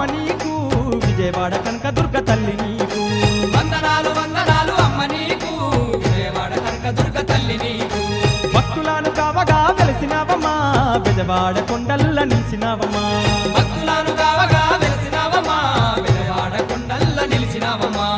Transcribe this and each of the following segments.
నీకు విజయవాడ కనక దుర్గ తల్లి నీకు వందనాలు వందనాలు అమ్మ నీకు విజయవాడ కనకదుర్గ తల్లి నీకు భక్తులను కావగా వెలిసినావమ్మా బెజవాడ కొండల్ల నిలిచినావమ్మా భక్తులను కావగా వెలిసినావమ్మా విజయవాడ కొండల్ల నిలిచినావమ్మా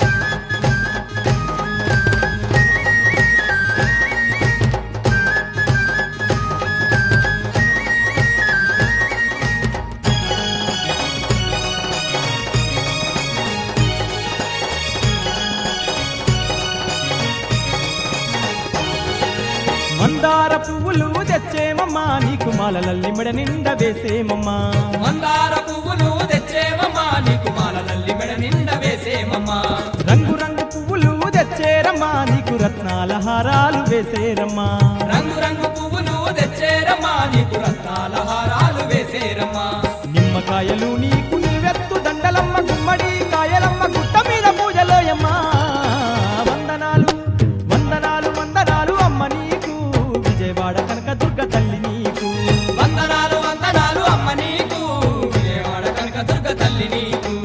మందార పువ్వులు తెచ్చేమమ్మా నీకు మాలలల్లి మెడ నిండా వేసేమమ్మా మందార పువ్వులు తెచ్చేవమ్మా నీకు మాలలల్లి మెడ నిండ వేసేమమ్మా రంగు రంగు పువ్వులు తెచ్చేరమ్మా నీకు రత్నాల హారాలు వేసేరమ్మా రంగు రంగు పువ్వులు తెచ్చేరమ్మా నీకు రత్నాల హారాలు వేసేరమ్మా నిమ్మకాయలు నీకు నిలువెత్తు దండలమ్మ గుమ్మడి కాయలమ్మ గుట్ట మీద పూజలోయమ్మా వందనాలు వందనాలు వందనాలు అమ్మ నీకు విజయవాడ కనక దుర్గ తల్లి నీకు వందనాలు వందనాలు అమ్మ నీకు విజయవాడ కనకదుర్గ తల్లి నీకు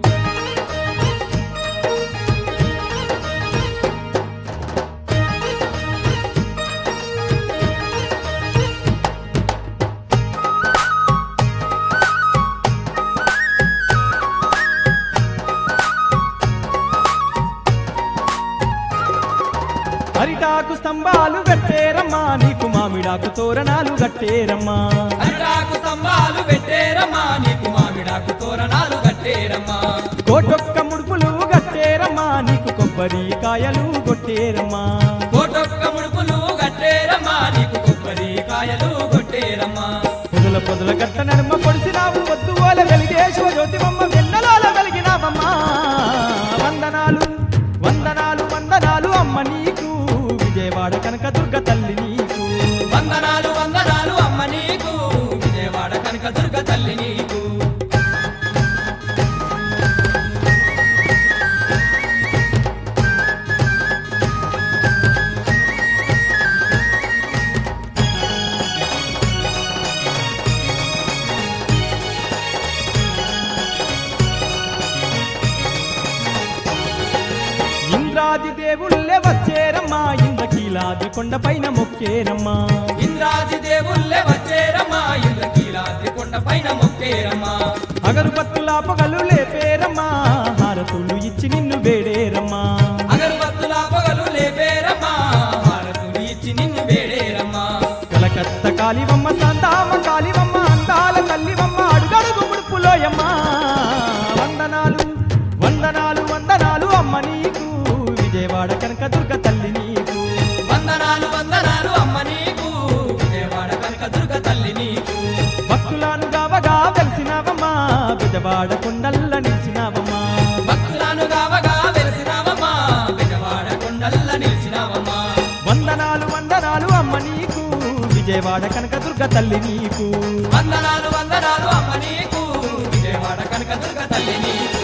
అరిటాకు స్తంభాలు కట్టేరమ్మా నీకు మామిడాకు తోరణాలు కట్టేరమ్మా అరిటాకు స్తంభాలు పెట్టేరమ్మా నీకు మామిడాకు తోరణాలు కట్టేరమ్మా కోటొక్క ముడుపులు కట్టేరమ్మా నీకు కొబ్బరి కాయలు కొట్టేరమ్మా కోటొక్క ముడుపులు కట్టేరమ్మా నీకు కొబ్బరి కాయలు కొట్టేరమ్మా పొదుల పొదుల గట్ట నడుమ పొడిసినావు వద్దు ఓల వెలిగే శివజ్యోతిమమ్మ వెన్నెలాల వెలిగినావమ్మా వందనాలు వందనాలు వందనాలు అమ్మ నీకు విజయవాడ కనక దుర్గ తల్లి నీకు వందనాలు వందనాలు అమ్మ నీకు విజయవాడ కనకదుర్గ తల్లి నీకు ఇంద్రాది దేవుళ్ళే వచ్చేరమ్మా ఇంద్రకీలాది కొండపైన మొక్కేరమ్మా ఇంద్రాది దేవుళ్ళే వచ్చేరమ్మా ఇంద్రకీలాద్రి కొండ పైన మొక్కేరమ్మా అగరుబత్తుల పొగలు లేపేరమ్మా హారతులు ఇచ్చి నిన్ను వేడేరమ్మా అగరబత్తుల పొగలు లేపేరమ్మా హారతులు ఇచ్చి నిన్ను వేడేరమ్మా కలకత్త కాలివమ్మ సంతామ కాలివమ్మ అందాల తల్లివమ్మ అడుగడుగు ముడుపులోయమ్మ వందనాలు వందనాలు వందనాలు అమ్మ నీకు విజయవాడ కనక దుర్గ తల్లి నీకు వందనాలు వందనాలు అమ్మ నీకు విజయవాడ కనకదుర్గ తల్లి నీకు భక్తులను గావగా వెలిసినావమ్మా విజయవాడ కొండల్ల నిలిచినావమ్మా భక్తులను గావగా వెలిసినావమ్మా విజయవాడ కొండల్ల నిలిచినావమ్మా వందనాలు వందనాలు అమ్మ నీకు విజయవాడ కనక దుర్గ తల్లి నీకు వందనాలు వందనాలు అమ్మ నీకు విజయవాడ కనకదుర్గ తల్లి నీకు